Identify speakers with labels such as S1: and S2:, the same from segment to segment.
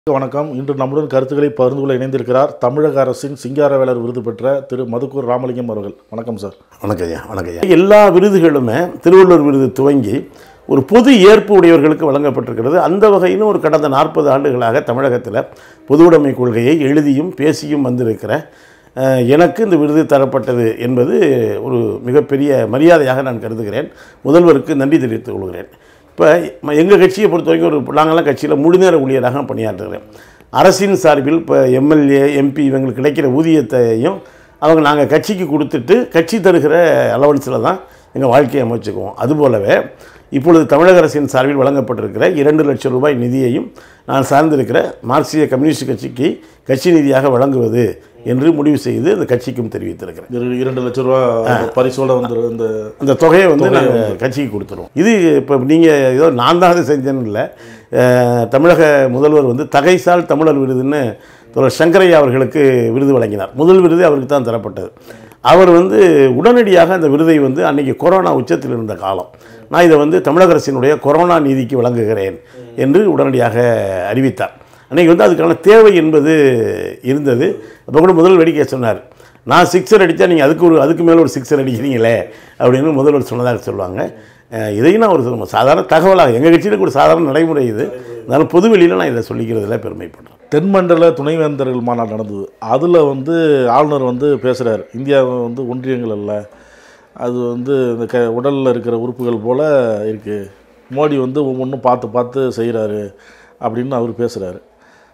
S1: வணக்கம் இன்று நம்முடன் கருத்துக்களை பகிர்ந்து கொள்ள இணைந்திருக்கிறார் தமிழக அரசின் சிங்காரவேலர் விருது பெற்ற திரு மதுக்கூர் ராமலிங்கம் அவர்கள் வணக்கம் சார்
S2: வணக்கம் ஐயா வணக்கம் ஐயா எல்லா விருதுகளுமே திருவள்ளுவர் விருது துவங்கி ஒரு பொது ஏற்பு உடையவர்களுக்கு வழங்கப்பட்டிருக்கிறது அந்த வகையிலும் ஒரு கடந்த நாற்பது ஆண்டுகளாக தமிழகத்தில் பொது உடைமை கொள்கையை எழுதியும் பேசியும் வந்திருக்கிற அஹ், எனக்கு இந்த விருது தரப்பட்டது என்பது ஒரு மிகப்பெரிய மரியாதையாக நான் கருதுகிறேன் முதல்வருக்கு நன்றி தெரிவித்துக் கொள்கிறேன் இப்போ எங்கள் கட்சியை பொறுத்த வரைக்கும் ஒரு நாங்களாம் கட்சியில் முழுநேர ஊழியராக பணியாற்றுகிறேன் அரசின் சார்பில் இப்போ எம்எல்ஏ எம்பி இவங்களுக்கு கிடைக்கிற ஊதியத்தையும் அவங்க நாங்கள் கட்சிக்கு கொடுத்துட்டு கட்சி தருகிற அலவன்ஸில் தான் எங்கள் வாழ்க்கையை அமைச்சுக்குவோம் அதுபோலவே இப்பொழுது தமிழக அரசின் சார்பில் வழங்கப்பட்டிருக்கிற இரண்டு லட்சம் ரூபாய் நிதியையும் நான் சார்ந்திருக்கிற மார்க்சிய கம்யூனிஸ்ட் கட்சிக்கு கட்சி நிதியாக வழங்குவது என்று முடிவு செய்து அந்த கட்சிக்கும் தெரிவித்திருக்கிறேன்
S1: இரு- இரண்டு லட்சம் ரூபா பரிசோட வந்து இந்த
S2: அந்த தொகையை வந்து நாங்கள் கட்சிக்கு கொடுத்துருவோம் இது இப்போ நீங்கள் ஏதோ நான் தான் அதை செஞ்சேன்னு இல்லை அஹ், தமிழக முதல்வர் வந்து தகைசால் தமிழர் விருதுன்னு தோழர் சங்கரையா அவர்களுக்கு விருது வழங்கினார் முதல் விருது அவருக்கு தான் தரப்பட்டது அவர் வந்து உடனடியாக அந்த விருதை வந்து அன்னைக்கு கொரோனா உச்சத்தில் இருந்த காலம் நான் இதை வந்து தமிழக அரசினுடைய கொரோனா நீதிக்கு வழங்குகிறேன் என்று உடனடியாக அறிவித்தார் அன்றைக்கி வந்து அதுக்கான தேவை என்பது இருந்தது அப்போ கூட முதல் வேடிக்கை சொன்னார் நான் சிக்ஸர் அடித்தா நீங்கள் அதுக்கு ஒரு அதுக்கு மேலே ஒரு சிக்ஸர் அடிக்கிறீங்களே அப்படின்னு முதல்வர் சொன்னதாக சொல்லுவாங்க அஹ் இதையும் நான் ஒரு சொல்லுவேன். சாதாரண தகவலாக எங்கள் கட்சியில் ஒரு சாதாரண நடைமுறை இது இருந்தாலும் பொதுவெளியில் நான் இதை சொல்லிக்கிறதுல பெருமைப்படுறேன்
S1: தென்மண்டல துணைவேந்தர்கள் மாநாடு நடந்தது அதில் வந்து ஆளுநர் வந்து பேசுகிறார் இந்தியா வந்து ஒன்றியங்கள் அல்ல அது வந்து இந்த க உடலில் இருக்கிற உறுப்புகள் போல் இருக்குது மோடி வந்து ஒவ்வொன்றும் பார்த்து பார்த்து செய்கிறாரு அப்படின்னு அவர் பேசுகிறாரு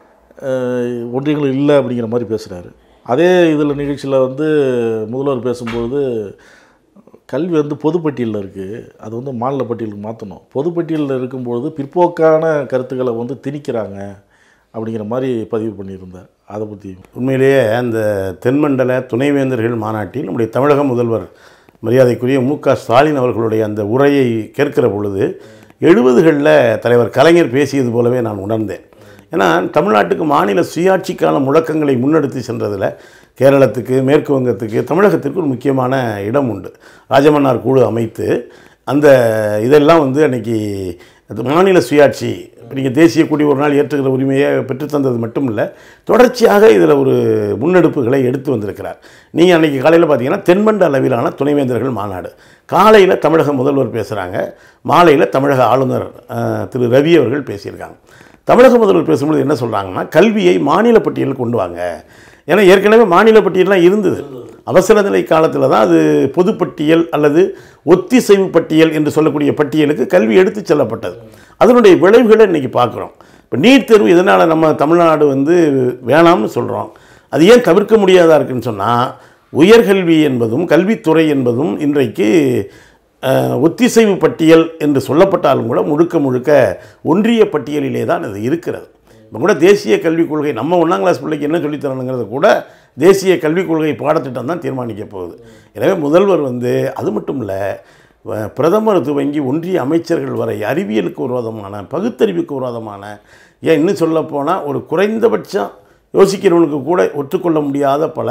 S1: ஒன்றியங்கள் இல்லை அப்படிங்கிற மாதிரி பேசுகிறாரு அதே இதில் நிகழ்ச்சியில் வந்து முதல்வர் பேசும்போது கல்வி வந்து பொதுப்பட்டியலில் இருக்குது அது வந்து மாநில பட்டியலுக்கு மாற்றணும் பொதுப்பட்டியலில் இருக்கும்பொழுது பிற்போக்கான கருத்துக்களை வந்து திணிக்கிறாங்க அப்படிங்கிற மாதிரி பதிவு பண்ணியிருந்தார் அதை பற்றி
S2: உண்மையிலேயே அந்த தென்மண்டல துணைவேந்தர்கள் மாநாட்டில் நம்முடைய தமிழக முதல்வர் மரியாதைக்குரிய மு க ஸ்டாலின் அவர்களுடைய அந்த உரையை கேட்கிற பொழுது எழுபதுகளில் தலைவர் கலைஞர் பேசியது போலவே நான் உணர்ந்தேன் ஏன்னா தமிழ்நாட்டுக்கு மாநில சுயாட்சிக்கான முழக்கங்களை முன்னெடுத்து சென்றதில் கேரளத்துக்கு மேற்கு வங்கத்துக்கு தமிழகத்திற்கு ஒரு முக்கியமான இடம் உண்டு ராஜமன்னார் குழு அமைத்து அந்த இதெல்லாம் வந்து அன்னைக்கு அது மாநில சுயாட்சி இப்போ நீங்கள் தேசிய கொடி ஒரு நாள் ஏற்றுகிற உரிமையை பெற்றுத்தந்தது மட்டும் இல்லை தொடர்ச்சியாக இதில் ஒரு முன்னெடுப்புகளை எடுத்து வந்திருக்கிறார் நீங்கள் அன்றைக்கி காலையில் பார்த்தீங்கன்னா தென்மண்ட அளவிலான துணைவேந்தர்கள் மாநாடு காலையில் தமிழக முதல்வர் பேசுகிறாங்க மாலையில் தமிழக ஆளுநர் அஹ், திரு ரவி அவர்கள் பேசியிருக்காங்க தமிழக முதல்வர் பேசும்போது என்ன சொல்கிறாங்கன்னா கல்வியை மாநில பட்டியலில் கொண்டு வாங்க ஏன்னா ஏற்கனவே மாநில பட்டியல்லாம் இருந்தது அவசர நிலை காலத்தில் தான் அது பொதுப்பட்டியல் அல்லது ஒத்திசைவு பட்டியல் என்று சொல்லக்கூடிய பட்டியலுக்கு கல்வி எடுத்துச் செல்லப்பட்டது அதனுடைய விளைவுகளை இன்றைக்கி பார்க்குறோம் இப்போ நீட் தேர்வு எதனால் நம்ம தமிழ்நாடு வந்து வேணாம்னு சொல்கிறோம் அது ஏன் தவிர்க்க முடியாதா இருக்குன்னு சொன்னால் உயர்கல்வி என்பதும் கல்வித்துறை என்பதும் இன்றைக்கு அஹ், ஒத்திசைவு பட்டியல் என்று சொல்லப்பட்டாலும் கூட முழுக்க முழுக்க ஒன்றிய பட்டியலிலே தான் அது இருக்கிறது இப்போ கூட தேசிய கல்விக் கொள்கை நம்ம ஒன்றாம் கிளாஸ் பிள்ளைக்கு என்ன சொல்லித் தரணுங்கிறது கூட தேசிய கல்விக் கொள்கை பாடத்திட்டம் தான் தீர்மானிக்க போகுது எனவே முதல்வர் வந்து அது மட்டும் இல்லை வ- பிரதமர் துவங்கி ஒன்றிய அமைச்சர்கள் வரை அறிவியலுக்கு விரோதமான பகுத்தறிவுக்கு விரோதமான ஏன் இன்னும் சொல்லப்போனால் ஒரு குறைந்தபட்சம் யோசிக்கிறவனுக்கு கூட ஒத்துக்கொள்ள முடியாத பல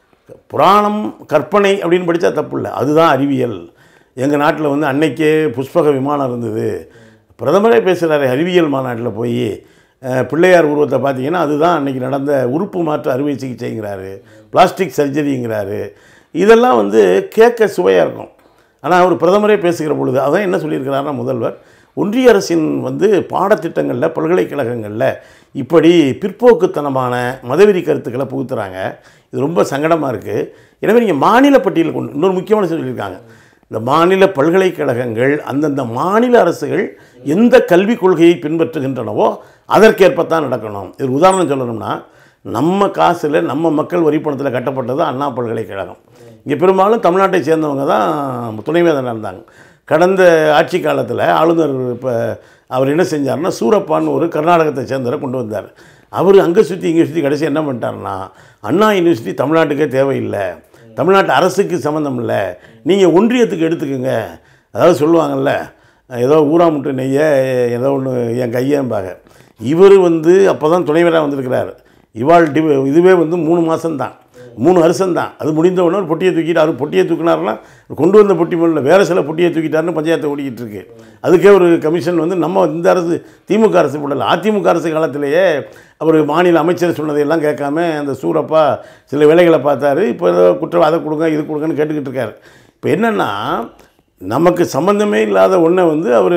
S2: புராணம் கற்பனை அப்படின்னு படித்தா தப்பு இல்லை அதுதான் அறிவியல் எங்கள் நாட்டில் வந்து அன்னைக்கே புஷ்பக விமானம் இருந்தது பிரதமரே பேசுகிறாரு அறிவியல் மாநாட்டில் போய் அஹ், பிள்ளையார் உருவத்தை பார்த்தீங்கன்னா அதுதான் அன்னைக்கு நடந்த உறுப்பு மாற்று அறுவை சிகிச்சைங்கிறாரு பிளாஸ்டிக் சர்ஜரிங்கிறாரு இதெல்லாம் வந்து கேட்க சுவையாக இருக்கும் ஆனால் அவர் பிரதமரே பேசுகிற பொழுது அதான் என்ன சொல்லியிருக்கிறாருன்னா முதல்வர் ஒன்றிய அரசின் வந்து பாடத்திட்டங்களில் பல்கலைக்கழகங்களில் இப்படி பிற்போக்குத்தனமான மதவெறி கருத்துக்களை புகுத்துறாங்க இது ரொம்ப சங்கடமாக இருக்குது எனவே நீங்கள் மாநில பட்டியல் கொண்டு இன்னொரு முக்கியமான விஷயம் சொல்லியிருக்காங்க இந்த மாநில பல்கலைக்கழகங்கள் அந்தந்த மாநில அரசுகள் எந்த கல்விக் கொள்கையை பின்பற்றுகின்றனவோ அதற்கேற்பத்தான் நடக்கணும் இது உதாரணம் சொல்லணும்னா நம்ம காசில் நம்ம மக்கள் வரிப்பணத்தில் கட்டப்பட்டது அண்ணா பல்கலைக்கழகம் இங்கே பெரும்பாலும் தமிழ்நாட்டை சேர்ந்தவங்க தான் துணைவேந்தனாக இருந்தாங்க கடந்த ஆட்சி காலத்தில் ஆளுநர் இப்போ அவர் என்ன செஞ்சார்னா சூரப்பான்னு ஒரு கர்நாடகத்தை சேர்ந்தவரை கொண்டு வந்தார் அவர் அங்கே சுற்றி இங்கே சுற்றி கடைசி என்ன பண்ணிட்டாருன்னா அண்ணா யூனிவர்சிட்டி தமிழ்நாட்டுக்கே தேவையில்லை தமிழ்நாட்டு அரசுக்கு சம்மந்தம் இல்லை நீங்கள் ஒன்றியத்துக்கு எடுத்துக்கோங்க அதாவது சொல்லுவாங்கல்ல ஏதோ ஊராமுட்டு நெய்ய ஏதோ ஒன்று என் கையேம்பாங்க இவர் வந்து அப்போ தான் துணைவராக வந்திருக்கிறார் இவாள் டி இதுவே வந்து மூணு மாதம்தான் மூணு வருஷம் தான் அது முடிந்த உடனே ஒரு பொட்டியை தூக்கிட்டு அவர் பொட்டியை தூக்கினாருன்னா கொண்டு வந்த பொட்டி மேலே வேறு சில பொட்டியை தூக்கிட்டாருன்னு பஞ்சாயத்து ஓடிக்கிட்டு இருக்கு அதுக்கே ஒரு கமிஷன் வந்து நம்ம இந்த அரசு திமுக அரசு போடல அதிமுக அரசு காலத்திலேயே அவர் மாநில அமைச்சர் சொன்னதையெல்லாம் கேட்காம அந்த சூரப்பா சில வேலைகளை பார்த்தாரு இப்போ ஏதோ குற்றம் அதை கொடுங்க இது கொடுங்கன்னு கேட்டுக்கிட்டு இருக்காரு இப்போ என்னென்னா நமக்கு சம்மந்தமே இல்லாத ஒன்றை வந்து அவர்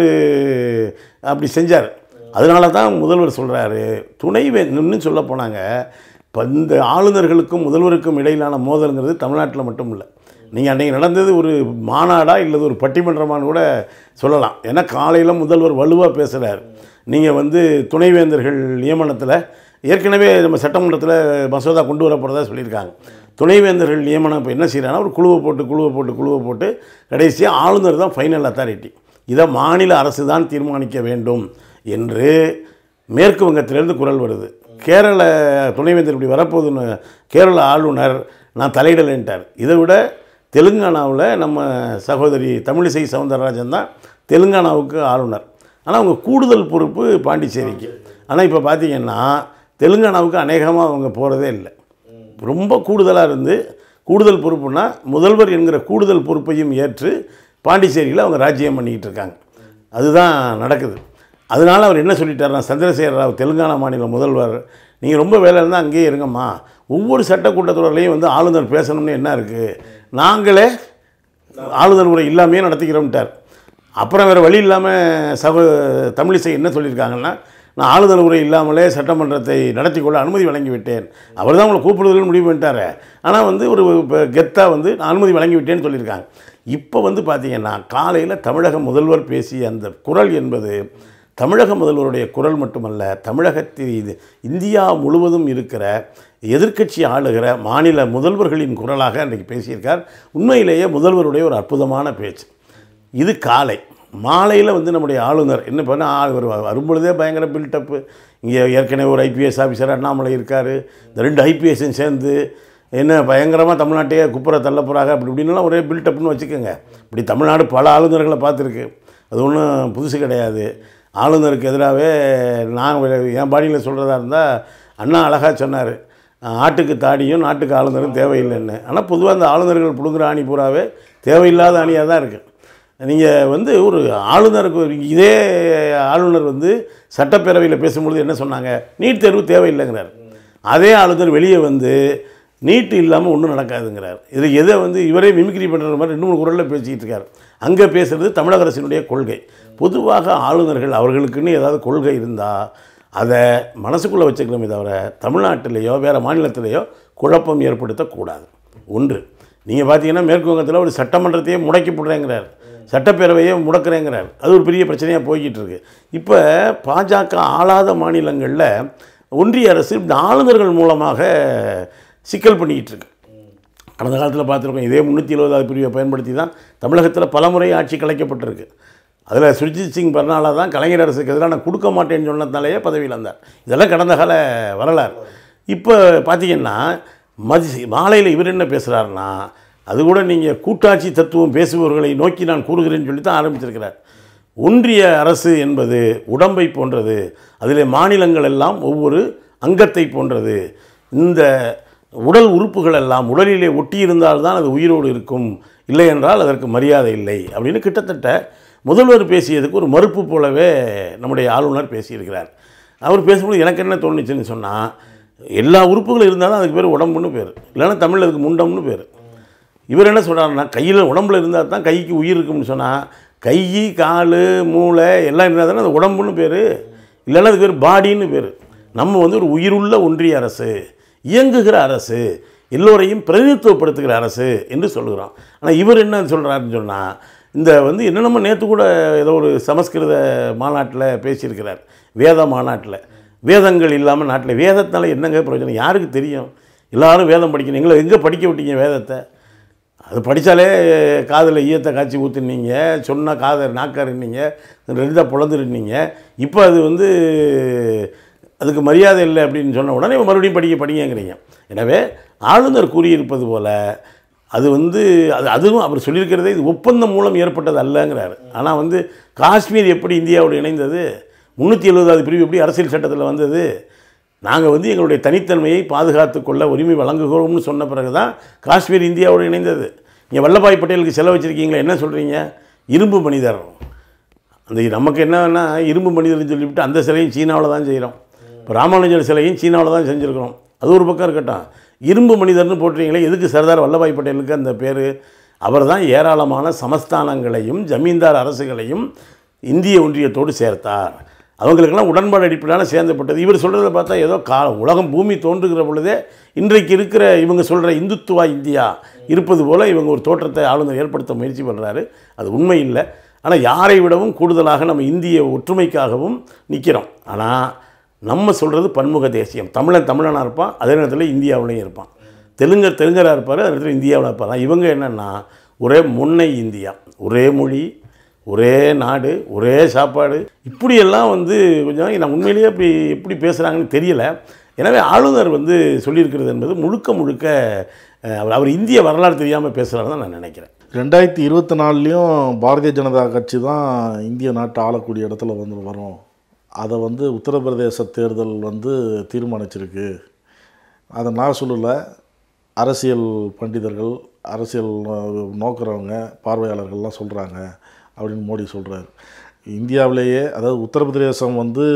S2: அப்படி செஞ்சார் அதனால தான் முதல்வர் சொல்கிறாரு துணைவேந்தர்னு சொல்ல போனாங்க இப்போ இந்த ஆளுநர்களுக்கும் முதல்வருக்கும் இடையிலான மோதல்ங்கிறது தமிழ்நாட்டில் மட்டும் இல்லை நீங்கள் அன்றைக்கி நடந்தது ஒரு மாநாடா இல்லது ஒரு பட்டிமன்றமான்னு கூட சொல்லலாம் ஏன்னா காலையில் முதல்வர் வலுவாக பேசுகிறார் நீங்கள் வந்து துணைவேந்தர்கள் நியமனத்தில் ஏற்கனவே நம்ம சட்டமன்றத்தில் மசோதா கொண்டு வர போகிறதா சொல்லியிருக்காங்க துணைவேந்தர்கள் நியமனம் இப்போ என்ன செய்கிறாங்கன்னா ஒரு குழுவை போட்டு குழுவை போட்டு குழுவை போட்டு கடைசியாக ஆளுநர் தான் ஃபைனல் அத்தாரிட்டி இதை மாநில அரசு தான் தீர்மானிக்க வேண்டும் என்று மேற்கு வங்கத்திலேருந்து குரல் வருது கேரள துணைவேந்தர் இப்படி வரப்போகுதுன்னு கேரள ஆளுநர் நான் தலையிடலைன்ட்டார் இதை விட தெலுங்கானாவில் நம்ம சகோதரி தமிழிசை சவுந்தரராஜன் தான் தெலுங்கானாவுக்கு ஆளுநர் ஆனால் அவங்க கூடுதல் பொறுப்பு பாண்டிச்சேரிக்கு ஆனால் இப்போ பார்த்தீங்கன்னா தெலுங்கானாவுக்கு அநேகமாக அவங்க போகிறதே இல்லை ரொம்ப கூடுதலாக இருந்து கூடுதல் பொறுப்புனா முதல்வர் என்கிற கூடுதல் பொறுப்பையும் ஏற்று பாண்டிச்சேரியில் அவங்க ராஜ்யம் பண்ணிக்கிட்டு இருக்காங்க அதுதான் நடக்குது அதனால் அவர் என்ன சொல்லிட்டாருன்னா சந்திரசேகர ராவ் தெலுங்கானா மாநில முதல்வர் நீங்கள் ரொம்ப வேலை இருந்தால் அங்கேயே இருங்கம்மா ஒவ்வொரு சட்ட கூட்டத்தொடர்லையும் வந்து ஆளுநர் பேசணும்னு என்ன இருக்குது நாங்களே ஆளுநர் உரை இல்லாமையே நடத்திக்கிறோம்ட்டார் அப்புறம் வேறு வழி இல்லாமல் சப தமிழிசை என்ன சொல்லியிருக்காங்கன்னா நான் ஆளுநர் உரை இல்லாமலே சட்டமன்றத்தை நடத்தி கொள்ள அனுமதி வழங்கி விட்டேன் அவர் தான் உங்களை கூப்பிடுதல்னு முடிவு பண்ணிட்டாரு ஆனால் வந்து ஒரு கெத்தாக வந்து நான் அனுமதி வழங்கி விட்டேன்னு சொல்லியிருக்காங்க இப்போ வந்து பார்த்தீங்கன்னா காலையில் தமிழக முதல்வர் பேசிய அந்த குரல் என்பது தமிழக முதல்வருடைய குரல் மட்டுமல்ல தமிழகத்தில் இது இந்தியா முழுவதும் இருக்கிற எதிர்க்கட்சி ஆளுகிற மாநில முதல்வர்களின் குரலாக அன்றைக்கு பேசியிருக்கார் உண்மையிலேயே முதல்வருடைய ஒரு அற்புதமான பேச்சு இது காலை மாலையில் வந்து நம்முடைய ஆளுநர் என்ன பண்ண ஆளுநர் வரும்பொழுதே பயங்கர பில்டப்பு இங்கே ஏற்கனவே ஒரு ஐபிஎஸ் ஆஃபீஸர் அண்ணாமலை இருக்கார் இந்த ரெண்டு ஐபிஎஸும் சேர்ந்து என்ன பயங்கரமாக தமிழ்நாட்டையே குப்புற தள்ள போகிறாங்க அப்படி இப்படின்னுலாம் ஒரே பில்டப்னு வச்சுக்கோங்க இப்படி தமிழ்நாடு பல ஆளுநர்களை பார்த்துருக்கு அது ஒன்றும் புதுசு கிடையாது ஆளுநருக்கு எதிராகவே நான் என் பாடியில் சொல்கிறதா இருந்தால் அண்ணா அழகாக சொன்னார் ஆட்டுக்கு தாடியும் நாட்டுக்கு ஆளுநரும் தேவையில்லைன்னு ஆனால் பொதுவாக அந்த ஆளுநர்கள் பிடுங்குற அணி பூராவே தேவையில்லாத அணியாக தான் இருக்குது நீங்கள் வந்து ஒரு ஆளுநருக்கு ஒரு- இதே ஆளுநர் வந்து சட்டப்பேரவையில் பேசும்பொழுது என்ன சொன்னாங்க நீட் தேர்வு தேவையில்லைங்கிறார் அதே ஆளுநர் வெளியே வந்து நீட் இல்லாமல் ஒன்றும் நடக்காதுங்கிறார் இது எதை வந்து இவரே மிமிக்ரி பண்ணுற மாதிரி ரெண்டு மூணு குரலில் பேசிக்கிட்டு இருக்கார் அங்கே பேசுகிறது தமிழக அரசினுடைய கொள்கை பொதுவாக ஆளுநர்கள் அவர்களுக்குன்னு ஏதாவது கொள்கை இருந்தால் அதை மனசுக்குள்ளே வச்சுக்கணுமே தவிர தமிழ்நாட்டிலேயோ வேறு மாநிலத்திலேயோ குழப்பம் ஏற்படுத்தக்கூடாது ஒன்று நீங்கள் பார்த்தீங்கன்னா மேற்கு வங்கத்தில் ஒரு சட்டமன்றத்தையே முடக்கி போடுறேங்கிறார் சட்டப்பேரவையே முடக்கிறேங்கிறார் அது ஒரு பெரிய பிரச்சனையாக போய்கிட்டு இருக்கு இப்போ பாஜக ஆளாத மாநிலங்களில் ஒன்றிய அரசு இந்த ஆளுநர்கள் மூலமாக சிக்கல் பண்ணிக்கிட்டு இருக்கு கடந்த காலத்தில் பார்த்துருக்கோம் இதே முந்நூற்றி எழுபதாவது பிரிவை பயன்படுத்தி தான் தமிழகத்தில் பலமுறை ஆட்சி கலைக்கப்பட்டிருக்கு அதில் சுர்ஜித் சிங் பர்னாலா தான் கலைஞர் அரசுக்கு எதிராக நான் கொடுக்க மாட்டேன்னு சொன்னதுனாலேயே பதவியில் இருந்தார் இதெல்லாம் கடந்த கால வரலாறு இப்போ பார்த்தீங்கன்னா மதி மாலையில் இவர் என்ன பேசுகிறாருன்னா அது கூட நீங்கள் கூட்டாட்சி தத்துவம் பேசுபவர்களை நோக்கி நான் கூறுகிறேன்னு சொல்லி தான் ஆரம்பிச்சிருக்கிறார் ஒன்றிய அரசு என்பது உடம்பை போன்றது அதில் மாநிலங்கள் எல்லாம் ஒவ்வொரு அங்கத்தை போன்றது இந்த உடல் உறுப்புகள் எல்லாம் உடலிலே ஒட்டியிருந்தால்தான் அது உயிரோடு இருக்கும் இல்லை என்றால் அதற்கு மரியாதை இல்லை அப்படின்னு கிட்டத்தட்ட முதல்வர் பேசியதுக்கு ஒரு மறுப்பு போலவே நம்முடைய ஆளுநர் பேசியிருக்கிறார் அவர் பேசும்போது எனக்கு என்ன தோணுச்சுன்னு சொன்னால் எல்லா உறுப்புகளும் இருந்தால் தான் அதுக்கு பேர் உடம்புன்னு பேர் இல்லைன்னா தமிழில் அதுக்கு முண்டம்னு பேர் இவர் என்ன சொல்கிறாருன்னா கையில் உடம்புல இருந்தால் தான் கைக்கு உயிர் இருக்கும்னு சொன்னால் கை கால் மூளை எல்லாம் இருந்தால் தானே அது உடம்புன்னு பேர் இல்லைன்னா அது பேர் பாடின்னு பேர் நம்ம வந்து ஒரு உயிருள்ள ஒன்றிய அரசு இயங்குகிற அரசு எல்லோரையும் பிரதிநிதித்துவப்படுத்துகிற அரசு என்று சொல்லுகிறோம் ஆனால் இவர் என்ன சொல்கிறாருன்னு சொன்னால் இந்த வந்து என்னென்னமோ நேற்று கூட ஏதோ ஒரு சமஸ்கிருத மாநாட்டில் பேசியிருக்கிறார் வேத மாநாட்டில் வேதங்கள் இல்லாமல் நாட்டில் வேதத்தினால என்னங்க பிரயோஜனம் யாருக்கு தெரியும் எல்லாரும் வேதம் படிக்கணும் எங்களை எங்கே படிக்க விட்டீங்க வேதத்தை அது படித்தாலே காதில் ஈயத்தை காய்ச்சி ஊற்றுனீங்க சொன்னால் காதை நாக்கறினீங்க ரெண்டாக பொழந்துருந்தீங்க இப்போ அது வந்து அதுக்கு மரியாதை இல்லை அப்படின்னு சொன்ன உடனே மறுபடியும் படிக்க படிங்கங்கிறீங்க எனவே ஆளுநர் கூறியிருப்பது போல் அது வந்து அது அதுவும் அவர் சொல்லியிருக்கிறதே இது ஒப்பந்தம் மூலம் ஏற்பட்டது அல்லங்கிறாரு ஆனால் வந்து காஷ்மீர் எப்படி இந்தியாவோடு இணைந்தது முந்நூற்றி எழுபதாவது பிரிவு எப்படி அரசியல் சட்டத்தில் வந்தது நாங்கள் வந்து எங்களுடைய தனித்தன்மையை பாதுகாத்து கொள்ள உரிமை வழங்குகிறோம்னு சொன்ன பிறகு தான் காஷ்மீர் இந்தியாவோடு இணைந்தது நீங்கள் வல்லபாய் பட்டேலுக்கு செலவு வச்சுருக்கீங்களா என்ன சொல்கிறீங்க இரும்பு மனிதர் அந்த நமக்கு என்னன்னா இரும்பு மனிதர்னு சொல்லிவிட்டு அந்த சிலையும் சீனாவில் தான் செய்கிறோம் இப்போ ராமானுஜர் சிலையும் சீனாவில் தான் செஞ்சுருக்கிறோம் அது ஒரு பக்கம் இருக்கட்டும் இரும்பு மனிதர்னு போட்டுறீங்களே எதுக்கு சர்தார் வல்லபாய் பட்டேலுக்கு அந்த பேர் அவர் தான் ஏராளமான சமஸ்தானங்களையும் ஜமீன்தார் அரசுகளையும் இந்திய ஒன்றியத்தோடு சேர்த்தார் அவங்களுக்கெல்லாம் உடன்பாடு அடிப்படையான சேர்ந்தப்பட்டது இவர் சொல்கிறத பார்த்தா ஏதோ கா உலகம் பூமி தோன்றுகிற பொழுதே இன்றைக்கு இருக்கிற இவங்க சொல்கிற இந்துத்துவா இந்தியா இருப்பது போல் இவங்க ஒரு தோற்றத்தை ஆளுநர் ஏற்படுத்த முயற்சி பண்ணுறாரு அது உண்மை இல்லை ஆனால் யாரை விடவும் கூடுதலாக நம்ம இந்திய ஒற்றுமைக்காகவும் நிற்கிறோம் ஆனால் நம்ம சொல்கிறது பன்முக தேசியம் தமிழன் தமிழனாக இருப்பான் அதே நேரத்தில் இந்தியாவிலையும் இருப்பான் தெலுங்கர் தெலுங்கராக இருப்பார் அதே நேரத்தில் இந்தியாவில் இருப்பார் இவங்க என்னென்னா ஒரே முன்னை இந்தியா ஒரே மொழி ஒரே நாடு ஒரே சாப்பாடு இப்படியெல்லாம் வந்து கொஞ்சம் நான் உண்மையிலேயே இப்படி எப்படி பேசுகிறாங்கன்னு தெரியல எனவே ஆளுநர் வந்து சொல்லியிருக்கிறது என்பது முழுக்க முழுக்க அஹ், அவர் அவர் இந்திய வரலாறு தெரியாமல் பேசுகிறாரு தான் நான் நினைக்கிறேன்
S1: ரெண்டாயிரத்தி இருபத்தி நாலுலேயும் பாரதிய ஜனதா கட்சி தான் இந்திய நாட்டை ஆளக்கூடிய இடத்துல வந்து வரும் அதை வந்து உத்தரப்பிரதேச தேர்தல் வந்து தீர்மானிச்சிருக்கு அதை நான் சொல்லலை அரசியல் பண்டிதர்கள் அரசியல் அஹ், நோக்குறவங்க பார்வையாளர்கள்லாம் சொல்கிறாங்க அப்படின்னு மோடி சொல்கிறார் இந்தியாவிலேயே அதாவது உத்தரப்பிரதேசம் வந்து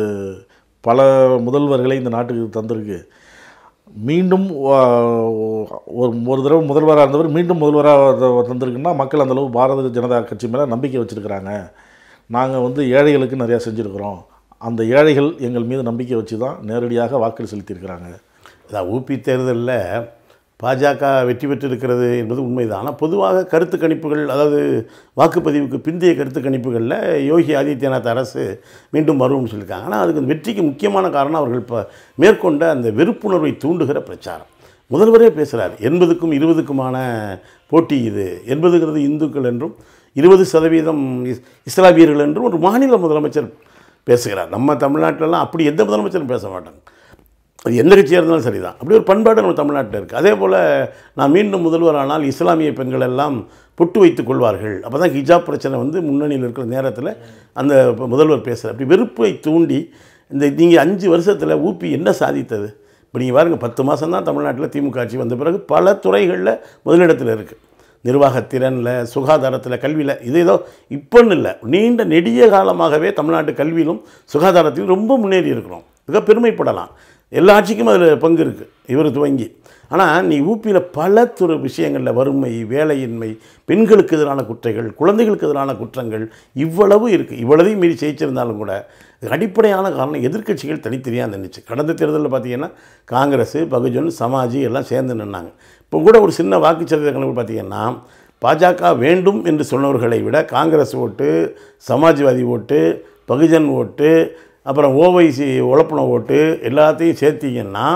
S1: பல முதல்வர்களை இந்த நாட்டுக்கு தந்திருக்கு மீண்டும் ஆஹ், ஒரு ஒரு தடவை முதல்வராக இருந்தவர் மீண்டும் முதல்வராக தந்திருக்குன்னா மக்கள் அந்தளவு பாரதிய ஜனதா கட்சி மேலே நம்பிக்கை வச்சுருக்கிறாங்க நாங்கள் வந்து ஏழைகளுக்கு நிறையா செஞ்சுருக்கிறோம் அந்த ஏழைகள் எங்கள் மீது நம்பிக்கை வச்சு தான் நேரடியாக வாக்கு செலுத்தியிருக்கிறாங்க
S2: அதான் ஊபி தேர்தலில் பாஜக வெற்றி பெற்றிருக்கிறது என்பது உண்மைதான் ஆனால் பொதுவாக கருத்து கணிப்புகள் அதாவது வாக்குப்பதிவுக்கு பிந்தைய கருத்து கணிப்புகளில் யோகி ஆதித்யநாத் அரசு மீண்டும் வரும்னு சொல்லியிருக்காங்க ஆனால் அதுக்கு வெற்றிக்கு முக்கியமான காரணம் அவர்கள் இப்போ மேற்கொண்ட அந்த வெறுப்புணர்வை தூண்டுகிற பிரச்சாரம் முதல்வரே பேசுகிறார் எண்பதுக்கும் இருபதுக்குமான போட்டி இது எண்பதுங்கிறது இந்துக்கள் என்றும் இருபது சதவீதம் இஸ் இஸ்லாமியர்கள் என்றும் ஒரு மாநில முதலமைச்சர் பேசுகிறார் நம்ம தமிழ்நாட்டிலலாம் அப்படி எந்த முதலமைச்சரும் பேச மாட்டாங்க அது எந்த கட்சியாக இருந்தாலும் சரிதான் அப்படி ஒரு பண்பாடு நம்ம தமிழ்நாட்டில் இருக்குது அதே போல் நான் மீண்டும் முதல்வரானால் இஸ்லாமிய பெண்கள் எல்லாம் பொட்டு வைத்துக் கொள்வார்கள் அப்போ தான் ஹிஜாப் பிரச்சனை வந்து முன்னணியில் இருக்கிற நேரத்தில் அந்த இப்ப முதல்வர் பேசுகிறார் அப்படி வெறுப்பை தூண்டி இந்த நீங்கள் அஞ்சு வருஷத்தில் ஊப்பி என்ன சாதித்தது இப்போ நீங்கள் பாருங்கள் பத்து மாதம் தான் தமிழ்நாட்டில் திமுக ஆட்சி வந்த பிறகு பல துறைகளில் முதலிடத்தில் இருக்குது நிர்வாகத்திறனில் சுகாதாரத்தில் கல்வியில் இது ஏதோ இப்போன்னு இல்லை நீண்ட நெடிய காலமாகவே தமிழ்நாட்டு கல்வியிலும் சுகாதாரத்திலும் ரொம்ப முன்னேறி இருக்கிறோம் மிக பெருமைப்படலாம் எல்லா ஆட்சிக்கும் அதில் பங்கு இருக்குது இவர் துவங்கி ஆனால் நீ ஊப்பியில் பல துறை விஷயங்களில் வறுமை வேலையின்மை பெண்களுக்கு எதிரான குற்றைகள் குழந்தைகளுக்கு எதிரான குற்றங்கள் இவ்வளவு இருக்குது இவ்வளவையும் மீறி ஜெயிச்சிருந்தாலும் கூட இதுக்கு அடிப்படையான காரணம் எதிர்க்கட்சிகள் தனித்தனியாக நின்றுச்சு கடந்த தேர்தலில் பார்த்தீங்கன்னா காங்கிரஸ் பகுஜன் சமாஜி எல்லாம் சேர்ந்து நின்னாங்க இப்போ கூட ஒரு சின்ன வாக்குச்சரிதை கணக்கு பார்த்தீங்கன்னா பாஜக வேண்டும் என்று சொன்னவர்களை விட காங்கிரஸ் ஓட்டு சமாஜ்வாதி ஓட்டு பகுஜன் ஓட்டு அப்புறம் ஓவைசி உழப்பின ஓட்டு எல்லாத்தையும் சேர்த்தீங்கன்னா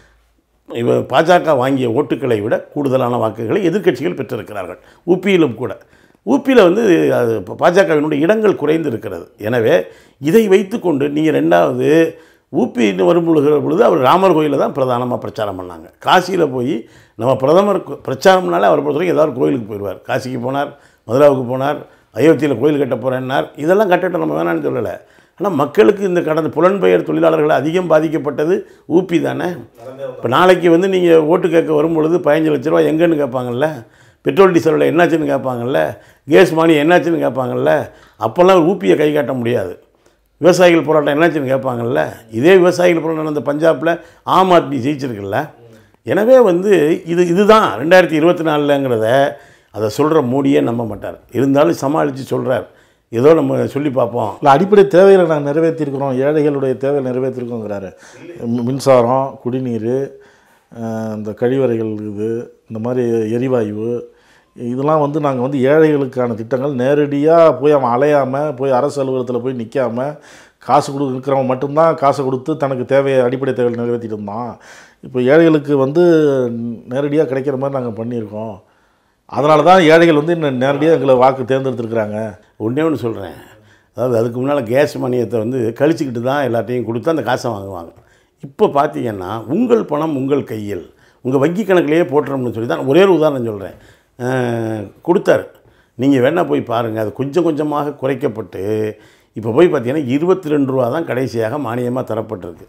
S2: இவ பாஜக வாங்கிய ஓட்டுக்களை விட கூடுதலான வாக்குகளை எதிர்க்கட்சிகள் பெற்றிருக்கிறார்கள் ஊப்பியிலும் கூட ஊப்பியில் வந்து அது பாஜகவினுடைய இடங்கள் குறைந்து இருக்கிறது எனவே இதை வைத்துக்கொண்டு நீங்கள் ரெண்டாவது ஊப்பின்னு வரும்பொழுகிற பொழுது அவர் ராமர் கோயிலில் தான் பிரதானமாக பிரச்சாரம் பண்ணாங்க காசியில் போய் நம்ம பிரதமர் கு- பிரச்சாரம்னாலே அவர் பொறுத்தவரைக்கும் ஏதாவது ஒரு கோயிலுக்கு போயிடுவார் காசிக்கு போனார் மதுராவுக்கு போனார் அயோத்தியில் கோயில் கட்ட போகிறேன்னார் இதெல்லாம் கட்டட்டும் நம்ம வேணாம்னு சொல்லலை ஆனால் மக்களுக்கு இந்த கடந்த புலன்பெயர் தொழிலாளர்கள் அதிகம் பாதிக்கப்பட்டது ஊப்பி தானே இப்போ நாளைக்கு வந்து நீங்கள் ஓட்டு கேட்க வரும்பொழுது பதினஞ்சு லட்ச ரூபா எங்கேன்னு கேட்பாங்கல்ல பெட்ரோல் டீசலில் என்னாச்சுன்னு கேட்பாங்கல்ல கேஸ் மானி என்னாச்சுன்னு கேட்பாங்கல்ல அப்போல்லாம் ஊப்பியை கை காட்ட முடியாது விவசாயிகள் போராட்டம் என்னாச்சுன்னு கேட்பாங்கல்ல இதே விவசாயிகள் போராட்டம் நடந்த பஞ்சாபில் ஆம் ஆத்மி ஜெயிச்சிருக்குல்ல எனவே வந்து இது இதுதான் ரெண்டாயிரத்தி இருபத்தி நாலுங்கிறத அதை சொல்கிற மோடியே நம்ப மாட்டார் இருந்தாலும் சமாளித்து சொல்கிறார் ஏதோ நம்ம சொல்லி பார்ப்போம்
S1: இல்லை அடிப்படை தேவைகளை நாங்கள் நிறைவேற்றிருக்கிறோம் ஏழைகளுடைய தேவையை நிறைவேற்றிருக்கோங்கிறாரு மி- மின்சாரம் குடிநீர் அஹ், இந்த கழிவறைகள் இது இந்த மாதிரி எரிவாயு இதெல்லாம் வந்து நாங்கள் வந்து ஏழைகளுக்கான திட்டங்கள் நேரடியாக போய் அவன் அலையாமல் போய் அரசு அலுவலகத்தில் போய் நிற்காம காசு கொடு இருக்கிறவன் மட்டும்தான் காசை கொடுத்து தனக்கு தேவையை அடிப்படை தேவையை நிறைவேற்றிட்டு இருந்தான் இப்போ ஏழைகளுக்கு வந்து நேரடியாக கிடைக்கிற மாதிரி நாங்கள் பண்ணியிருக்கோம் அதனால தான் ஏழைகள் வந்து இன்னும் நேரடியாக எங்களை வாக்கு தேர்ந்தெடுத்திருக்கிறாங்க
S2: ஒன்றே ஒன்று சொல்கிறேன் அதாவது அதுக்கு முன்னால் கேஸ் மானியத்தை வந்து கழிச்சுக்கிட்டு தான் எல்லாத்தையும் கொடுத்து அந்த காசை வாங்குவாங்க இப்போ பார்த்தீங்கன்னா உங்கள் பணம் உங்கள் கையில் உங்கள் வங்கி கணக்கிலேயே போட்டுறோம்னு சொல்லி தான் ஒரே ஒரு உதாரணம் சொல்கிறேன் கொடுத்தாரு நீங்கள் வேணால் போய் பாருங்கள் அது கொஞ்சம் கொஞ்சமாக குறைக்கப்பட்டு இப்போ போய் பார்த்தீங்கன்னா இருபத்தி ரெண்டு ரூபா தான் கடைசியாக மானியமாக தரப்பட்டிருக்கு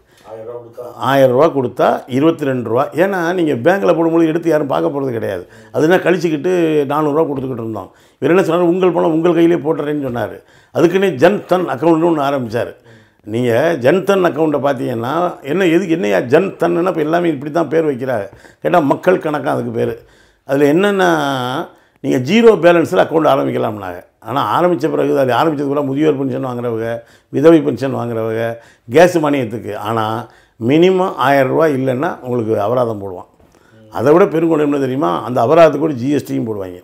S2: ஆயிரம் ரூபா கொடுத்தா இருபத்தி ரெண்டு ரூபா ஏன்னா நீங்கள் பேங்க்கில் போடும்போது எடுத்து யாரும் பார்க்க போகிறது கிடையாது அதுனா கழிச்சிக்கிட்டு நானூறுரூவா கொடுத்துக்கிட்டு இருந்தோம் இவர் என்ன சொன்னார் உங்கள் பணம் உங்கள் கையிலே போட்டுறேன்னு சொன்னார் அதுக்குன்னே ஜன் தன் அக்கௌண்ட்னு ஒன்று ஆரம்பித்தார் நீங்கள் ஜன்தன் அக்கௌண்ட்டை பார்த்தீங்கன்னா என்ன எதுக்கு என்னையா ஜன் தன்னா இப்போ எல்லாமே இப்படி தான் பேர் வைக்கிறாங்க கேட்டால் மக்கள் கணக்காக அதுக்கு பேர் அதில் என்னென்னா நீங்கள் ஜீரோ பேலன்ஸில் அக்கௌண்ட் ஆரம்பிக்கலாம்னாங்க ஆனால் ஆரம்பித்த பிறகு அது ஆரம்பித்தது கூட முதியோர் பென்ஷன் வாங்குறவங்க விதவை பென்ஷன் வாங்குறவங்க கேஸ் மானியத்துக்கு ஆனால் மினிமம் ஆயிரம் ரூபாய் இல்லைன்னா உங்களுக்கு அபராதம் போடுவான் அதை விட பெருங்கொடை என்ன தெரியுமா அந்த அபராதத்துக்கு கூட ஜிஎஸ்டியும் போடுவாங்க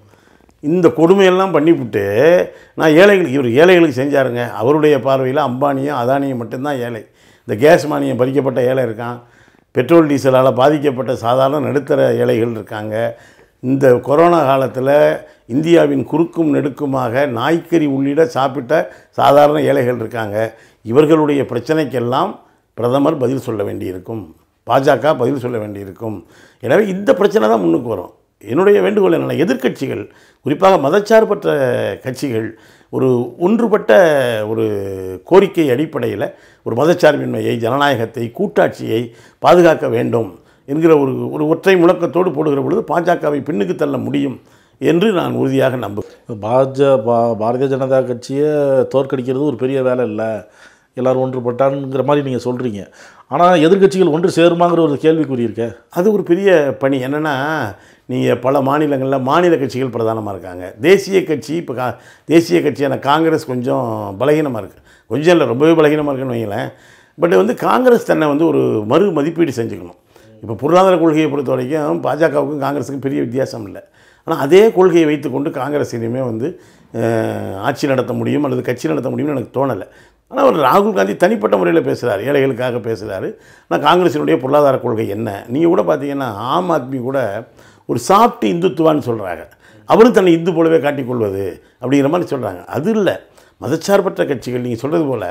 S2: இந்த கொடுமையெல்லாம் பண்ணிவிட்டு நான் ஏழைகளுக்கு இவர் ஏழைகளுக்கு செஞ்சாருங்க அவருடைய பார்வையில் அம்பானியும் அதானியும் மட்டும்தான் ஏழை இந்த கேஸ் மானியம் பறிக்கப்பட்ட ஏழை இருக்கான் பெட்ரோல் டீசலால் பாதிக்கப்பட்ட சாதாரண நடுத்தர ஏழைகள் இருக்காங்க இந்த கொரோனா காலத்தில் இந்தியாவின் குறுக்கும் நெடுக்குமாக நாய்க்கறி உள்ளிட சாப்பிட்ட சாதாரண ஏழைகள் இருக்காங்க இவர்களுடைய பிரச்சனைக்கெல்லாம் பிரதமர் பதில் சொல்ல வேண்டியிருக்கும் பாஜக பதில் சொல்ல வேண்டியிருக்கும் எனவே இந்த பிரச்சனை தான் முன்னுக்கு வரும் என்னுடைய வேண்டுகோள் என்னென்ன எதிர்க்கட்சிகள் குறிப்பாக மதச்சார்பற்ற கட்சிகள் ஒரு ஒன்றுபட்ட ஒரு கோரிக்கை அடிப்படையில் ஒரு மதச்சார்பின்மையை ஜனநாயகத்தை கூட்டாட்சியை பாதுகாக்க வேண்டும் என்கிற ஒரு ஒரு ஒற்றை முழக்கத்தோடு போடுகிற பொழுது பாஜகவை பின்னுக்கு தள்ள முடியும் என்று நான் உறுதியாக நம்புகிறேன்
S1: பாஜ பா பாரதிய ஜனதா கட்சியை தோற்கடிக்கிறது ஒரு பெரிய வேலை இல்லை எல்லாரும் ஒன்றுபட்டான்ங்கிற மாதிரி நீங்கள் சொல்கிறீங்க ஆனால் எதிர்க்கட்சிகள் ஒன்று சேருமாங்கிற ஒரு கேள்விக்குறி இருக்கே
S2: அது ஒரு பெரிய பணி என்னென்னா நீங்கள் பல மாநிலங்களில் மாநில கட்சிகள் பிரதானமாக இருக்காங்க தேசிய கட்சி இப்போ கா தேசிய கட்சியான காங்கிரஸ் கொஞ்சம் பலகீனமாக இருக்குது கொஞ்சம் இல்லை ரொம்பவே பலகீனமாக இருக்குன்னு வைங்களேன் பட் வந்து காங்கிரஸ் தன்னை வந்து ஒரு மறு மதிப்பீடு செஞ்சுக்கணும் இப்போ பொருளாதார கொள்கையை பொறுத்த வரைக்கும் பாஜகவுக்கும் காங்கிரஸுக்கும் பெரிய வித்தியாசம் இல்லை ஆனால் அதே கொள்கையை வைத்துக்கொண்டு காங்கிரஸ் இனிமேல் வந்து அஹ், ஆட்சி நடத்த முடியும் அல்லது கட்சி நடத்த முடியும்னு எனக்கு தோணலை ஆனால் அவர் ராகுல் காந்தி தனிப்பட்ட முறையில் பேசுகிறார் ஏழைகளுக்காக பேசுகிறாரு ஆனால் காங்கிரசினுடைய பொருளாதார கொள்கை என்ன நீங்கள் கூட பார்த்தீங்கன்னா ஆம் ஆத்மி கூட ஒரு சாப்பிட்டு இந்துத்துவான்னு சொல்கிறாங்க அவரும் தன்னை இந்து போலவே காட்டிக்கொள்வது அப்படிங்கிற மாதிரி சொல்கிறாங்க அது இல்லை மதச்சார்பற்ற கட்சிகள் நீங்கள் சொல்கிறது போல்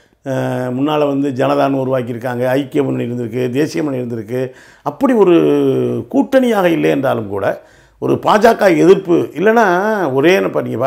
S2: முன்னால் வந்து ஜனதான்னு உருவாக்கியிருக்காங்க ஐக்கிய முன்னணி இருந்திருக்கு தேசிய முன்னணி இருந்திருக்கு அப்படி ஒரு கூட்டணியாக இல்லை என்றாலும் கூட ஒரு பாஜக எதிர்ப்பு இல்லைன்னா ஒரே இப்போ நீங்கள்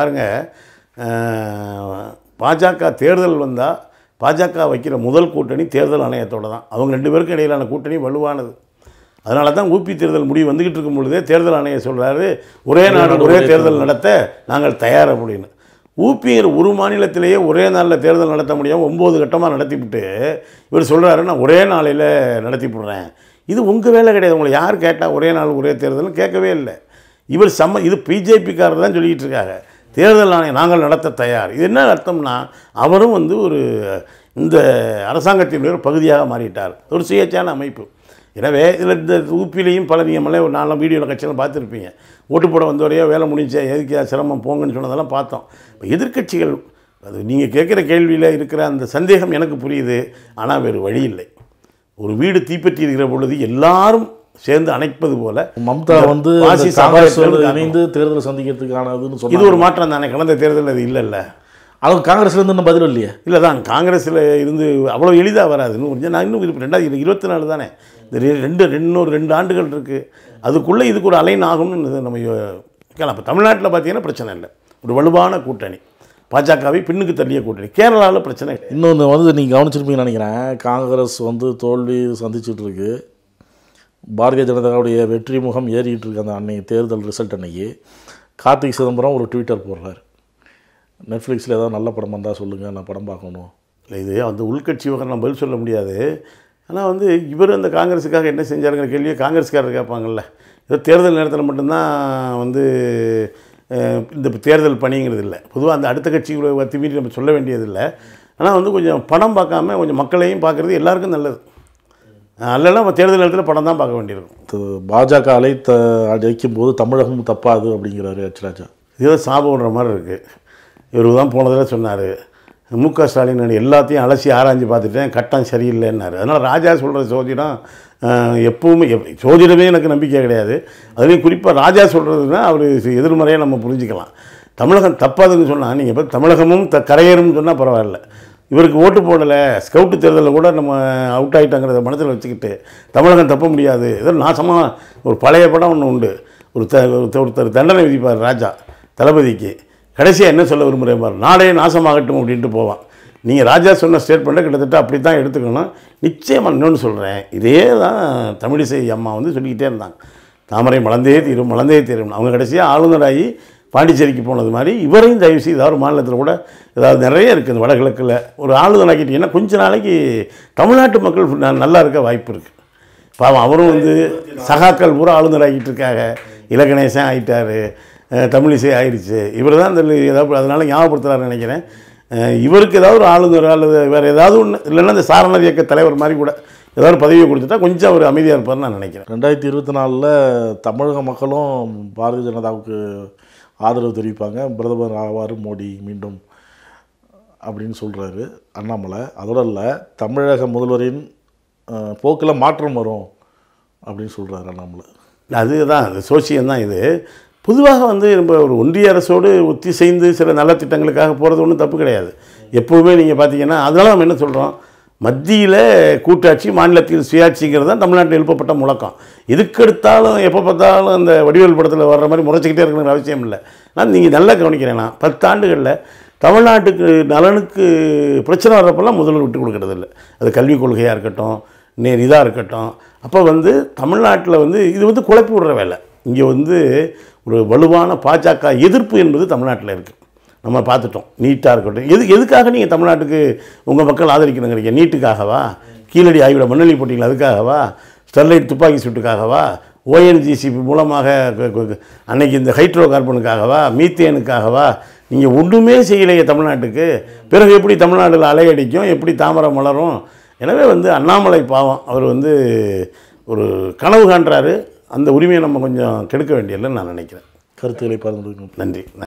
S2: பாருங்கள் பாஜக தேர்தல் வந்தால் பாஜக வைக்கிற முதல் கூட்டணி தேர்தல் ஆணையத்தோட தான் அவங்க ரெண்டு பேருக்கும் இடையிலான கூட்டணி வலுவானது அதனால தான் ஊபி தேர்தல் முடிவு வந்துக்கிட்டு இருக்கும் பொழுதே தேர்தல் ஆணையம் சொல்கிறாரு ஒரே நாடு ஒரே தேர்தல் நடத்த நாங்கள் தயார் அப்படின்னு ஊபிங்கிற ஒரு மாநிலத்திலேயே ஒரே நாளில் தேர்தல் நடத்த முடியாமல் ஒம்பது கட்டமாக நடத்திவிட்டு இவர் சொல்கிறாரு நான் ஒரே நாளையில் நடத்தி விட்றேன் இது உங்கள் வேலை கிடையாது உங்களை யார் கேட்டால் ஒரே நாள் ஒரே தேர்தல்னு கேட்கவே இல்லை இவர் சம்ம இது பிஜேபிக்காரர் தான் சொல்லிக்கிட்டு இருக்காங்க தேர்தல் ஆணையம் நாங்கள் நடத்த தயார் இது என்ன அர்த்தம்னா அவரும் வந்து ஒரு இந்த அரசாங்கத்தினுடைய ஒரு பகுதியாக மாறிட்டார் ஒரு சுயேட்சான அமைப்பு எனவே இதில் இந்த ஊப்பிலையும் பல நீங்கள் ஒரு நாலாம் வீடியோவில் கட்சியெல்லாம் பார்த்துருப்பீங்க ஓட்டு போட வந்தவரையோ வேலை முடிஞ்ச எதுக்கு சிரமம் போங்கன்னு சொன்னதெல்லாம் பார்த்தோம் இப்போ எதிர்க்கட்சிகள் அது நீங்கள் கேட்குற கேள்வியில் இருக்கிற அந்த சந்தேகம் எனக்கு புரியுது ஆனால் வேறு வழி இல்லை ஒரு வீடு தீப்பற்றி இருக்கிற பொழுது எல்லாரும் சேர்ந்து அணைப்பது போல
S1: மம்தா வந்து
S2: வாசி
S1: இந்த காங்கிரஸோடு
S2: சமுதாயத்தோடு
S1: இணைந்து தேர்தல் சந்திக்கிறதுக்கானதுன்னு
S2: இது
S1: சொன்னாங்க
S2: ஒரு மாற்றம் தானே கடந்த தேர்தல் அது இல்லைல்ல
S1: அவங்க காங்கிரஸ்லேருந்து இன்னும் பதில் இல்லையே
S2: இல்லை தான் காங்கிரஸில் இருந்து அவ்வளோ எளிதாக வராது இன்னும் கொஞ்சம் நான் இன்னும் இது ரெண்டாயிரத்தி இருபத்தி நாலு தானே இந்த ரெ- ரெண்டு இன்னொரு ரெண்டு ஆண்டுகள் இருக்குது அதுக்குள்ளே இதுக்கு ஒரு அலைன் ஆகும்னு இது நம்ம யோ- கேட்கலாம் இப்போ தமிழ்நாட்டில் பார்த்தீங்கன்னா பிரச்சனை இல்லை ஒரு வலுவான கூட்டணி பாஜகவை பின்னுக்கு தள்ளிய கூட்டணி கேரளாவில் பிரச்சனை கிடையாது
S1: இன்னொன்று வந்து நீங்கள் கவனிச்சிருப்பீங்கன்னு நினைக்கிறேன் காங்கிரஸ் வந்து தோல்வி சந்திச்சுட்டு இருக்கு பாரதிய ஜனதாவுடைய வெற்றி முகம் ஏறிக்கிட்டு இருக்கு அந்த அன்னைக்கு தேர்தல் ரிசல்ட் அன்னைக்கு கார்த்திக் சிதம்பரம் ஒரு ட்விட்டர் போடுறார் நெட்ஃப்ளிக்ஸில் ஏதாவது நல்ல படம் வந்தால் சொல்லுங்கள் நான் படம் பார்க்கணும்
S2: இல்லை இது அந்த உள்கட்சி விவகாரம் நம்ம பதில் சொல்ல முடியாது ஆனால் வந்து இவர் அந்த காங்கிரஸுக்காக என்ன செஞ்சாருங்கிற கேள்வியை காங்கிரஸ்காரர் கேட்பாங்கல்ல ஏதோ தேர்தல் நேரத்தில் மட்டும்தான் வந்து அஹ், இந்த தேர்தல் பணிங்கிறது இல்லை பொதுவாக அந்த அடுத்த கட்சிகளை வத்தி மீறி நம்ம சொல்ல வேண்டியதில்லை ஆனால் வந்து கொஞ்சம் படம் பார்க்காம கொஞ்சம் மக்களையும் பார்க்குறது எல்லாருக்கும் நல்லது அல்லனா நம்ம தேர்தல் நேரத்தில் படம் தான் பார்க்க வேண்டியிருக்கும்
S1: து- பாஜக அழைத்த அழைக்கும் போது தமிழகம் தப்பாது அப்படிங்கிறாரு எச் ராஜா
S2: ஏதோ சாபம் விடுற மாதிரி இருக்குது இவர் தான் போன தடவை சொன்னார் மு க ஸ்டாலின் நான் எல்லாத்தையும் அலசி ஆராய்ஞ்சு பார்த்துட்டேன் கட்டம் சரியில்லைன்னாரு அதனால் ராஜா சொல்கிற சோதிடம் அஹ், எப்பவுமே எப் சோதிடமே எனக்கு நம்பிக்கை கிடையாது அதுலேயும் குறிப்பாக ராஜா சொல்கிறதுனா அவர் எதிர்மறையாக நம்ம புரிஞ்சுக்கலாம் தமிழகம் தப்பாதுன்னு சொன்னால் நீங்கள் இப்போ தமிழகமும் த கரையேறும்னு சொன்னால் பரவாயில்ல இவருக்கு ஓட்டு போடலை ஸ்கவுட்டு தேர்தலில் கூட நம்ம அவுட் ஆகிட்டாங்கிறத மனசில் வச்சுக்கிட்டு தமிழகம் தப்ப முடியாது ஏதோ நாசமாக ஒரு பழைய படம் ஒன்று உண்டு ஒரு த ஒருத்தர் ஒருத்தர் தண்டனை விதிப்பார் ராஜா தளபதிக்கு கடைசியாக என்ன சொல்ல விரும்புகிறேன் பாரு நாடே நாசமாகட்டும் அப்படின்ட்டு போவான் நீங்கள் ராஜா சொன்ன ஸ்டேட்மெண்ட்டை கிட்டத்தட்ட அப்படி தான் எடுத்துக்கணும் நிச்சயமாக இன்னொன்று சொல்கிறேன் இதே தான் தமிழிசை அம்மா வந்து சொல்லிக்கிட்டே இருந்தாங்க தாமரை மலர்ந்தே தீரும் மலர்ந்தே தீரும் அவங்க கடைசியாக ஆளுநராகி பாண்டிச்சேரிக்கு போனது மாதிரி இவரையும் தயவு செய்து ஏதாவது ஒரு மாநிலத்தில் கூட ஏதாவது நிறைய இருக்குது இந்த வடகிழக்கில் ஒரு ஆளுநராக்கிட்டீங்கன்னா கொஞ்ச நாளைக்கு தமிழ்நாட்டு மக்கள் ந- நல்லா இருக்க வாய்ப்பு இருக்குது பாவம் அவரும் வந்து சகாக்கள் பூரா ஆளுநராகிட்டு இருக்காங்க இலகணேசன் ஆகிட்டார் தமிழிசை ஆயிடுச்சு இவர் தான் இந்த ஏதாவது அதனால் ஞாபகப்படுத்துறாருன்னு நினைக்கிறேன் அஹ் இவருக்கு ஏதாவது ஒரு ஆளுநர் அல்லது வேறு ஏதாவது ஒன்று இல்லைன்னா இந்த சாரணர் இயக்க தலைவர் மாதிரி கூட ஏதாவது ஒரு பதவியை கொடுத்துட்டா கொஞ்சம் அவர் அமைதியாக இருப்பார்னு நான் நினைக்கிறேன்
S1: ரெண்டாயிரத்தி இருபத்தி நாலில் தமிழக மக்களும் பாரதிய ஜனதாவுக்கு ஆதரவு தெரிவிப்பாங்க பிரதமர் ஆவார் மோடி மீண்டும் அப்படின்னு சொல்கிறாரு அண்ணாமலை அதோட இல்லை தமிழக முதல்வரின் போக்கில் மாற்றம் வரும் அப்படின்னு சொல்கிறாரு அண்ணாமலை
S2: அதுதான் அது சோசியம் தான் இது பொதுவாக வந்து நம்ம ஒரு ஒன்றிய அரசோடு ஒத்திசைந்து சில நல்ல திட்டங்களுக்காக போகிறது ஒன்றும் தப்பு கிடையாது எப்போவுமே நீங்கள் பார்த்தீங்கன்னா அதனால நம்ம என்ன சொல்கிறோம் மத்தியில் கூட்டாட்சி மாநிலத்தில் சுயாட்சிங்கிறது தான் தமிழ்நாட்டில் எழுப்பப்பட்ட முழக்கம் இதுக்கெடுத்தாலும் எப்போ பார்த்தாலும் அந்த வடிவேல் படத்தில் வர்ற மாதிரி முறைச்சிக்கிட்டே இருக்கணுங்கிற அவசியம் இல்லை நான் நீங்கள் நல்லா கவனிக்கிறேன் நான் பத்தாண்டுகளில் தமிழ்நாட்டுக்கு நலனுக்கு பிரச்சனை வர்றப்பெல்லாம் முதல்வர் விட்டு கொடுக்கறது இல்லை அது கல்விக் கொள்கையாக இருக்கட்டும் நே இதாக இருக்கட்டும் அப்போ வந்து தமிழ்நாட்டில் வந்து இது வந்து குழப்பி விடுற வேலை இங்கே வந்து ஒரு வலுவான பாஜக எதிர்ப்பு என்பது தமிழ்நாட்டில் இருக்குது நம்ம பார்த்துட்டோம் நீட்டாக இருக்கட்டும் எது எதுக்காக நீங்கள் தமிழ்நாட்டுக்கு உங்கள் மக்கள் ஆதரிக்கணுங்கிறீங்க நீட்டுக்காகவா கீழடி ஆய்விட மண்ணெளி போட்டிகள் அதுக்காகவா ஸ்டெர்லைட் துப்பாக்கி சூட்டுக்காகவா ஓஎன்ஜிசிபி மூலமாக க- க- க- அன்னைக்கு இந்த ஹைட்ரோ கார்பனுக்காகவா மீத்தேனுக்காகவா நீங்கள் ஒன்றுமே செய்யலையே தமிழ்நாட்டுக்கு பிறகு எப்படி தமிழ்நாட்டில் அலையடிக்கும் எப்படி தாமரை மலரும் எனவே வந்து அண்ணாமலை பாவம் அவர் வந்து ஒரு கனவு காண்றாரு அந்த உரிமையை நம்ம கொஞ்சம் கெடுக்க வேண்டியதில்லைன்னு நான் நினைக்கிறேன்
S1: கருத்துக்களை பகிர்ந்து
S2: நன்றி